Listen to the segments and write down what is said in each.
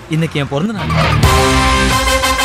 இன்னைக்கு என் பிறந்த நாள்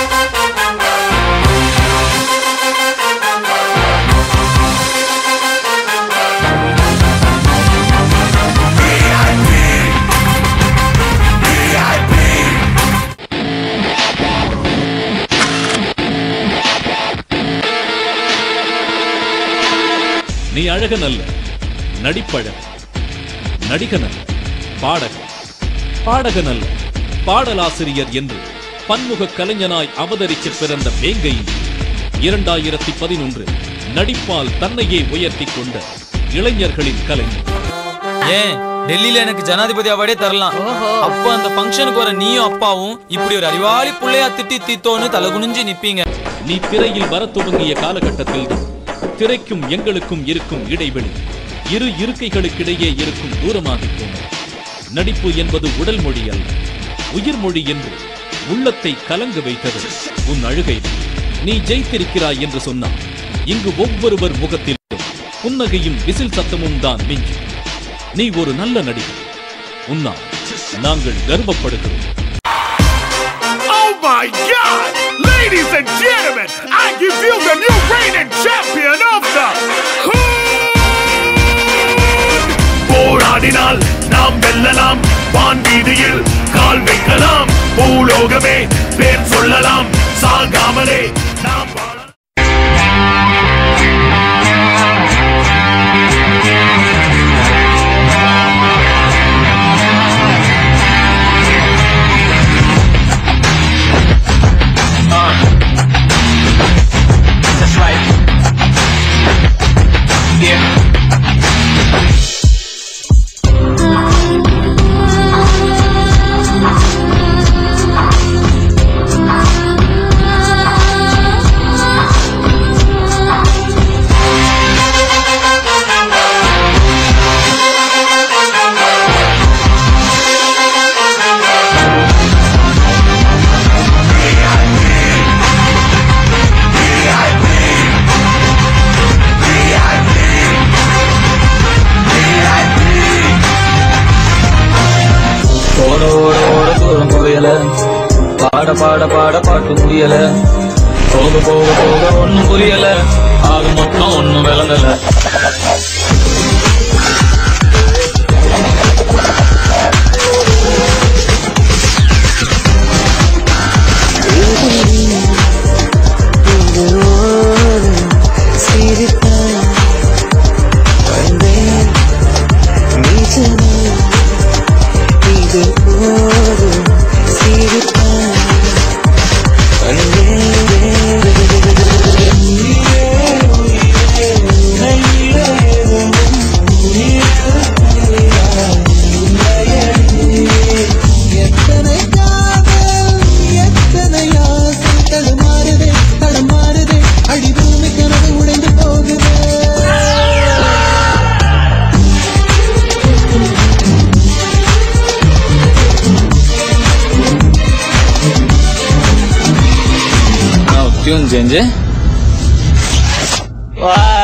நீ அழகன் அல்ல நடிப்பழக நடிகன் அல்ல பாடகன் பாடகன் அல்ல பாடலாசிரியர் என்று பன்முக கலைஞனாய் அவதரித்து பிறந்த வேங்கை இரண்டாயிரத்தி பதினொன்று நடிப்பால் தன்னையே உயர்த்திக் கொண்ட இளைஞர்களின் கலைஞர் ஏன் டெல்லியில எனக்கு ஜனாதிபதி அவார்டே தரலாம் அப்ப அந்த ஃபங்க்ஷனுக்கு வர நீயும் அப்பாவும் இப்படி ஒரு அறிவாளி புள்ளையா திட்டி தீத்தோன்னு தலை குனிஞ்சு நிப்பீங்க நீ திரையில் வரத் துவங்கிய காலகட்டத்தில் திரைக்கும் எங்களுக்கும் இருக்கும் இடைவெளி இரு இருக்கைகளுக்கிடையே இருக்கும் தூரமாகிப் போனது நடிப்பு என்பது உடல் மொழி அல்ல உயிர் மொழி என்று உள்ளத்தை கலங்க வைத்தது உன் அழுகை நீ ஜெயித்திருக்கிறாய் என்று சொன்னான் இங்கு ஒவ்வொருவர் முகத்திலும் புன்னகையும் விசில் சத்தமும் தான் மிஞ்சும் நீ ஒரு நல்ல நடிகர் உன்னால் நாங்கள் கர்வப்படுகிறோம் Oh my God! Ladies and gentlemen, I give you the new reigning champion of the Hood! போராடினால் நாம் வெல்லலாம் வான் வீதியில் கால் வைக்கலாம் பூலோகமே பேர் சொல்லலாம் சாகாமலே நாம் வாழலாம் That's right. Yeah. ஓட ஓட ஓட தூரம் புரியல பாட பாட பாட பாட்டு முடியல போக போக போக ஒண்ணும் புரியல ஆக மொத்தம் ஒண்ணும் விளங்கல எத்தனை காதல் எத்தனை ஆசை தடுமாறுதே தடுமாறுதே அடி பூமி கனவு உடைந்து போகுதே டியூன் சேஞ்சு வா